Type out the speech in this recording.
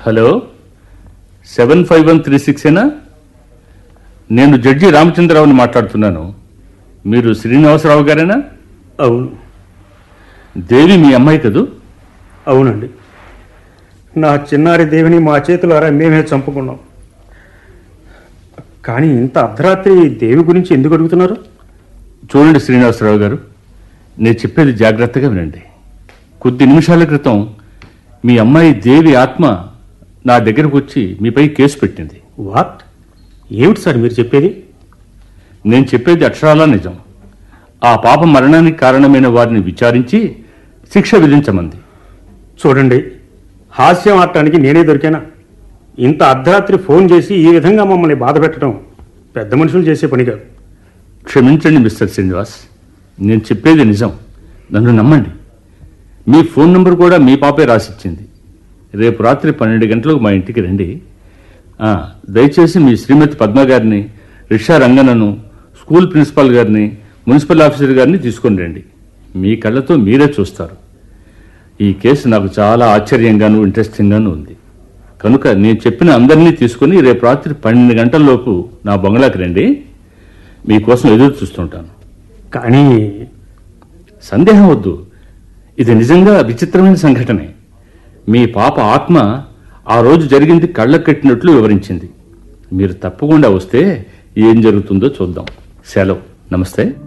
hello seven five one three సిక్సేనా నేను judge రామచంద్రరావుని మాట్లాడుతున్నాను మీరు శ్రీనివాసరావు గారేనా అవును దేవి మీ అమ్మాయి కదూ అవునండి నా చిన్నారి దేవిని మా చేతులారా మేమే చంపుకున్నాం కానీ ఇంత అర్ధరాత్రి దేవి గురించి ఎందుకు అడుగుతున్నారు చూడండి శ్రీనివాసరావు గారు నేను చెప్పేది జాగ్రత్తగా వినండి కొద్ది నిమిషాల క్రితం మీ అమ్మాయి దేవి ఆత్మ నా దగ్గరకు వచ్చి మీపై కేసు పెట్టింది వాట్ ఏమిటి సార్ మీరు చెప్పేది నేను చెప్పేది అక్షరాలా నిజం ఆ పాప మరణానికి కారణమైన వారిని విచారించి శిక్ష విధించమంది చూడండి హాస్యం ఆడటానికి నేనే దొరికానా ఇంత అర్ధరాత్రి ఫోన్ చేసి ఈ విధంగా మమ్మల్ని బాధ పెట్టడం పెద్ద మనుషులు చేసే పని కాదు క్షమించండి మిస్టర్ శ్రీనివాస్ నేను చెప్పేది నిజం నన్ను నమ్మండి మీ ఫోన్ నంబర్ కూడా మీ పాపే రాసిచ్చింది రేపు రాత్రి పన్నెండు గంటలకు మా ఇంటికి రండి ఆ, దయచేసి మీ శ్రీమతి పద్మ గారిని రిషా రంగనను స్కూల్ ప్రిన్సిపాల్ గారిని మున్సిపల్ ఆఫీసర్ గారిని తీసుకొని రండి మీ కళ్ళతో మీరే చూస్తారు ఈ కేసు నాకు చాలా ఆశ్చర్యంగాను ఇంట్రెస్టింగ్గాను ఉంది కనుక నేను చెప్పిన అందరినీ తీసుకుని రేపు రాత్రి పన్నెండు గంటల్లోపు నా బంగ్లాకి రండి మీకోసం ఎదురు చూస్తుంటాను కానీ సందేహం వద్దు ఇది నిజంగా విచిత్రమైన సంఘటనే మీ పాప ఆత్మ ఆ రోజు జరిగింది కళ్ళకు కట్టినట్లు వివరించింది మీరు తప్పకుండా వస్తే ఏం జరుగుతుందో చూద్దాం సెలవు నమస్తే